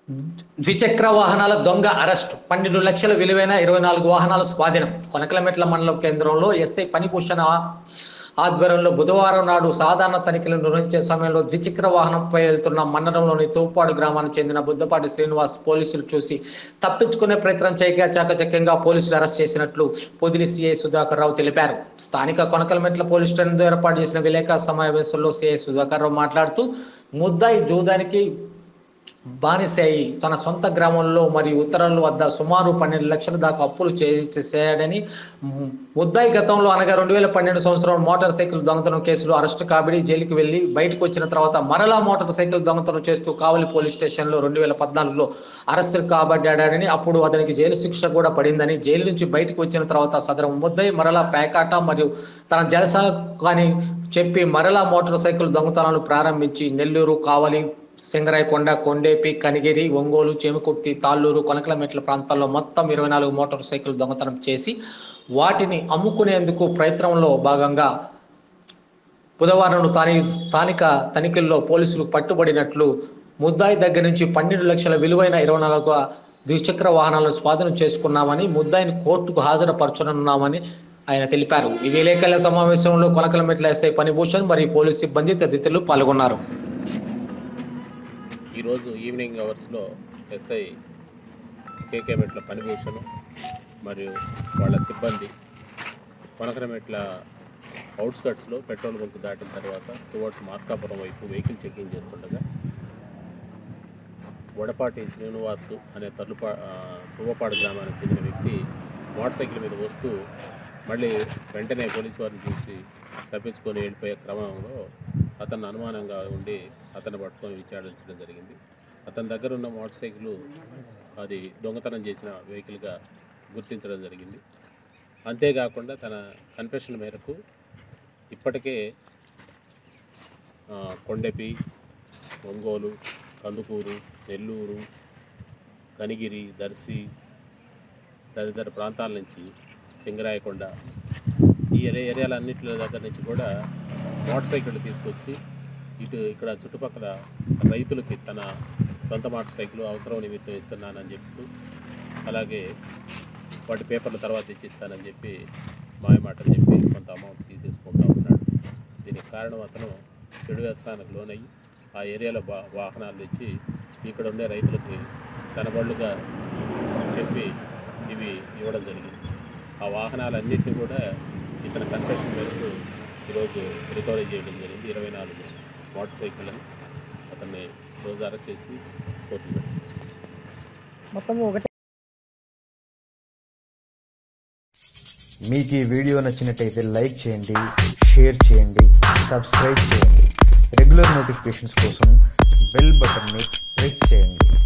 ద్విచక్ర వాహనాల దొంగ అరెస్ట్ పన్నెండు లక్షల విలువైన ఇరవై నాలుగు వాహనాల స్వాధీనం కొనకలమెట్ల మండలం కేంద్రంలో ఎస్ఐ పనిభూషణ ఆధ్వర్యంలో బుధవారం నాడు సాధారణ తనిఖీలు నిర్వహించే సమయంలో ద్విచక్ర వాహనంపై వెళ్తున్న మండలంలోని తూపాడు గ్రామానికి చెందిన బుద్ధపాటి శ్రీనివాస్ పోలీసులు చూసి తప్పించుకునే ప్రయత్నం చేయగా చాకచక్యంగా పోలీసులు అరెస్ట్ చేసినట్లు పొదిలి సిఐ సుధాకర్ రావు తెలిపారు స్థానిక కొనకలమెట్ల పోలీస్ స్టేషన్లో ఏర్పాటు చేసిన విలేకరుల సమావేశంలో సిఐ సుధాకర్ రావు మాట్లాడుతూ ముద్దాయి జూదానికి బానిసాయి తన సొంత గ్రామంలో మరియు ఉత్తరాల వద్ద సుమారు పన్నెండు లక్షల దాకా అప్పులు చేశాడని ము- ముద్దాయి గతంలో అనగా రెండు వేల పన్నెండు సంవత్సరం మోటార్ సైకిల్ దొంగతనం కేసులో అరెస్టు కాబడి జైలుకి వెళ్లి బయటకు వచ్చిన తర్వాత మరలా మోటార్ సైకిల్ దొంగతనం చేస్తూ కావలి పోలీస్ స్టేషన్లో రెండు వేల పద్నాలుగులో అరెస్టు కాబడ్డాడని అప్పుడు అతనికి జైలు శిక్ష కూడా పడిందని జైలు నుంచి బయటకు వచ్చిన తర్వాత సదరం ముద్దాయి మరలా పేకాట మరియు తన జలసా కానీ చెప్పి మరలా మోటార్ సైకిల్ దొంగతనాలు ప్రారంభించి నెల్లూరు కావలి సింగరాయకొండ కొండేపి కనిగిరి ఒంగోలు చేమకుర్తి తాళ్ళూరు కొనకలమెట్ల ప్రాంతాల్లో మొత్తం ఇరవై నాలుగు మోటార్ సైకిల్ దొంగతనం చేసి వాటిని అమ్ముకునేందుకు ప్రయత్నంలో భాగంగా బుధవారం తాని స్థానిక తనిఖీల్లో పోలీసులు పట్టుబడినట్లు ముద్దాయి దగ్గర నుంచి పన్నెండు లక్షల విలువైన ఇరవై నాలుగు ద్విచక్ర వాహనాలను స్వాధీనం చేసుకున్నామని ముద్దాయిని కోర్టుకు హాజరుపరచనున్నామని ఆయన తెలిపారు ఈ విలేకరుల సమావేశంలో కొనకలమెట్ల ఎస్ఐ పనిభూషణ్ మరియు పోలీసు సిబ్బంది తదితరులు పాల్గొన్నారు ఈరోజు ఈవినింగ్ అవర్స్లో ఎస్ఐ కేకే మెట్ల పనిభూషణ్ మరియు వాళ్ళ సిబ్బంది కొనకరమెట్ల అవుట్స్కట్స్లో పెట్రోల్ బంక్ దాటిన తర్వాత టువర్డ్స్ మార్కాపురం వైపు వెహికల్ చెకింగ్ చేస్తుండగా వడపాటి శ్రీనివాస్ అనే తల్లుపా ఆ, తువ్వపాడు గ్రామానికి చెందిన వ్యక్తి మోటార్ సైకిల్ మీద వస్తూ మళ్ళీ వెంటనే పోలీసు వారిని చూసి తప్పించుకొని వెళ్ళిపోయే క్రమంలో అతను అనుమానంగా ఉండి అతను పట్టుకొని విచారించడం జరిగింది అతని దగ్గర ఉన్న మోటార్ సైకిల్ అది దొంగతనం చేసిన వెహికల్గా గుర్తించడం జరిగింది అంతేకాకుండా తన కన్ఫెషన్ మేరకు ఇప్పటికే ఆ, కొండెపి ఒంగోలు కందుకూరు నెల్లూరు కనిగిరి దర్శి తదితర ప్రాంతాల నుంచి సింగరాయకొండ ఈ ఏరియా ఏరియాలన్నింటి దగ్గర నుంచి కూడా మోటార్ సైకిల్ తీసుకొచ్చి ఇటు ఇక్కడ చుట్టుపక్కల రైతులకి తన సొంత మోటార్ సైకిల్ అవసరం నిమిత్తం ఇస్తున్నానని చెప్తూ అలాగే వాటి పేపర్ల తర్వాత ఇచ్చిస్తానని చెప్పి మాయమాటలు చెప్పి కొంత అమౌంట్ తీసేసుకుంటా ఉన్నాడు దీనికి కారణం అతను చెడు వ్యసనానికి లోనయ్యి ఆ ఏరియాలో బా వాహనాలు ఇచ్చి ఇక్కడ ఉండే రైతులకి తన బళ్ళుగా చెప్పి ఇవి ఇవ్వడం జరిగింది ఆ వాహనాలన్నింటినీ కూడా ఇతని కన్ఫెషన్ మేరకు ఈరోజు రికవరీ చేయడం జరిగింది ఇరవై నాలుగు మోటార్ సైకిళ్ళని అతన్ని రోజు అరెస్ట్ చేసి కోర్టు పెట్టారు మొత్తం ఒకటి మీకు ఈ వీడియో నచ్చినట్టయితే లైక్ చేయండి షేర్ చేయండి సబ్స్క్రైబ్ చేయండి రెగ్యులర్ నోటిఫికేషన్స్ కోసం బెల్ బటన్ని ప్రెస్ చేయండి